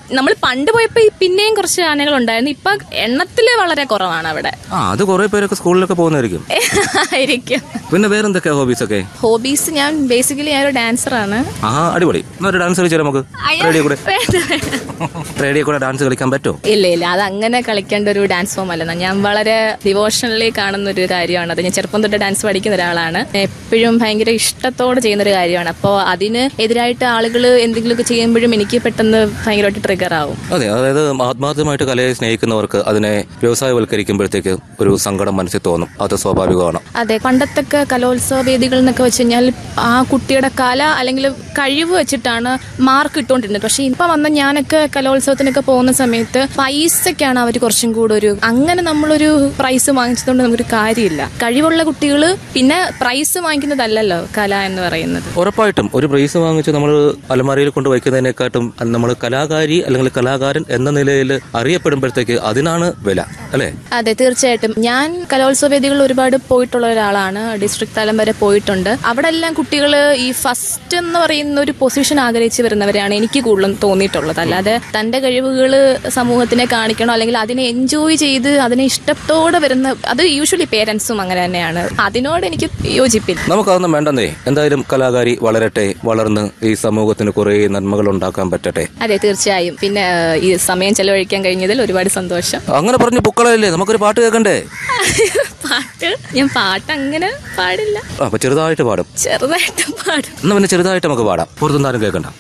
നമ്മൾ പണ്ട് പോയപ്പോ ഈ പിന്നെയും കുറച്ച് ആനകൾ ഉണ്ടായിരുന്നു ഇപ്പൊ എണ്ണത്തില് വളരെ കുറവാണ് അവിടെ ആ അത് കുറെ പേരൊക്കെ സ്കൂളിലൊക്കെ പോകുന്നതായിരിക്കും ആയിരിക്കും പിന്നെ വേറെന്തൊക്കെയാ ഹോബീസ് ഒക്കെ ഹോബീസ് ഞാൻ ബേസിക്കലി ഞാൻ ഒരു ഡാൻസറാണ് ആ അടിപൊളി എന്നാ ഒരു ഡാൻസ് കളിച്ചാൽ നമുക്ക് റേഡിയോ കൂടെ വേണ്ട, വേണ്ട. റേഡിയോ കൂടെ ഡാൻസ് കളിക്കാൻ പറ്റുമോ ഇല്ല ഇല്ല അത് അങ്ങനെ കളിക്കേണ്ട ഒരു ഡാൻസ് ഫോം അല്ല ഞാൻ വളരെ ഡിവോഷണലി കാണുന്ന ഒരു കാര്യമാണ് അത് ഞാൻ ചെറുപ്പം തൊട്ട് ഡാൻസ് പഠിക്കുന്ന ഒരാളാണ് എപ്പോഴും ഭയങ്കര ഇഷ്ടത്തോടെ ചെയ്യുന്ന ഒരു കാര്യമാണ് അപ്പോൾ അതിന് എതിരായിട്ട് ആളുകൾ എന്തെങ്കിലുമൊക്കെ ചെയ്യുമ്പോഴും എനിക്ക് പെട്ടെന്ന് ഭയങ്കരമായിട്ട് ട്രിഗർ ആവും അതെ അതായത് ആത്മാർത്ഥമായിട്ട് കലയെ സ്നേഹിക്കുന്നവർക്ക് അതിനെ വ്യവസായവൽക്കരിക്കുമ്പോഴത്തേക്ക് ഒരു സങ്കടം മനസ്സിൽ തോന്നും അത് സ്വാഭാവികമാണ് അതെ പണ്ടത്തൊക്കെ കലോത്സവ വേദികൾ എന്നൊക്കെ വെച്ച് കഴിഞ്ഞാൽ ആ കുട്ടിയുടെ കല അല്ലെങ്കിൽ കഴിവ് വെച്ചിട്ടാണ് മാർക്ക് ഇട്ടുകൊണ്ടിരുന്നത് പക്ഷെ ഇപ്പൊ വന്ന ഞാനൊക്കെ കലോത്സവത്തിനൊക്കെ പോകുന്ന സമയത്ത് പൈസക്കാണ് അവർ കുറച്ചും കൂടെ ഒരു അങ്ങനെ നമ്മളൊരു പ്രൈസ് വാങ്ങിച്ചതുകൊണ്ട് നമുക്കൊരു കാര്യമില്ല കഴിവുള്ള കുട്ടികൾ പിന്നെ പ്രൈസ് വാങ്ങിക്കുന്നതല്ലല്ലോ കല എന്ന് പറയുന്നത് ഉറപ്പായിട്ടും ഒരു പ്രൈസ് വാങ്ങിച്ച് നമ്മൾ അലമാരയിൽ കൊണ്ട് വയ്ക്കുന്നതിനെക്കാട്ടും നമ്മൾ കലാകാരി അല്ലെങ്കിൽ കലാകാരൻ എന്ന നിലയിൽ അറിയപ്പെടുമ്പോഴത്തേക്ക് അതിനാണ് വില അല്ലേ അതെ തീർച്ചയായിട്ടും ഞാൻ കലോത്സവ വേദികളിൽ ഒരുപാട് പോയിട്ടുള്ള ഒരാളാണ് ഡിസ്ട്രിക്ട് തലം വരെ പോയിട്ടുണ്ട് അവിടെ എല്ലാം കുട്ടികൾ ഈ ഫസ്റ്റ് എന്ന് പറയുന്ന ഒരു പൊസിഷൻ ആഗ്രഹിച്ച് വരുന്നവരെയാണ് എനിക്ക് കൂടുതലും തോന്നിയിട്ടുള്ളത് അല്ലാതെ തന്റെ കഴിവുകൾ സമൂഹത്തിനെ കാണിക്കണോ അല്ലെങ്കിൽ അതിനെ എൻജോയ് ചെയ്ത് അതിനെ ഇഷ്ടത്തോടെ വരുന്ന അത് യൂഷ്വലി പേരൻസും അങ്ങനെ തന്നെയാണ് അതിനോട് എനിക്ക് യോജിപ്പില്ല നമുക്കതൊന്നും വേണ്ടെന്നേ എന്തായാലും കലാകാരി വളരട്ടെ വളർന്ന് ഈ സമൂഹത്തിന് കുറേ നന്മകൾ ഉണ്ടാക്കാൻ പറ്റട്ടെ അതെ തീർച്ചയായും പിന്നെ ഏഹ്, ഈ സമയം ചെലവഴിക്കാൻ കഴിഞ്ഞതിൽ ഒരുപാട് സന്തോഷം അങ്ങനെ പറഞ്ഞു പൊക്കളല്ലേ നമുക്കൊരു പാട്ട് കേൾക്കണ്ടേ പാട്ട് ഞാൻ പാട്ട് അങ്ങനെ പാടില്ല അപ്പൊ ചെറുതായിട്ട് പാടും ചെറുതായിട്ട് പാടും എന്നാ പിന്നെ ചെറുതായിട്ട് നമുക്ക് പാടാം പുറത്തുനിന്നാരും കേൾക്കണ്ട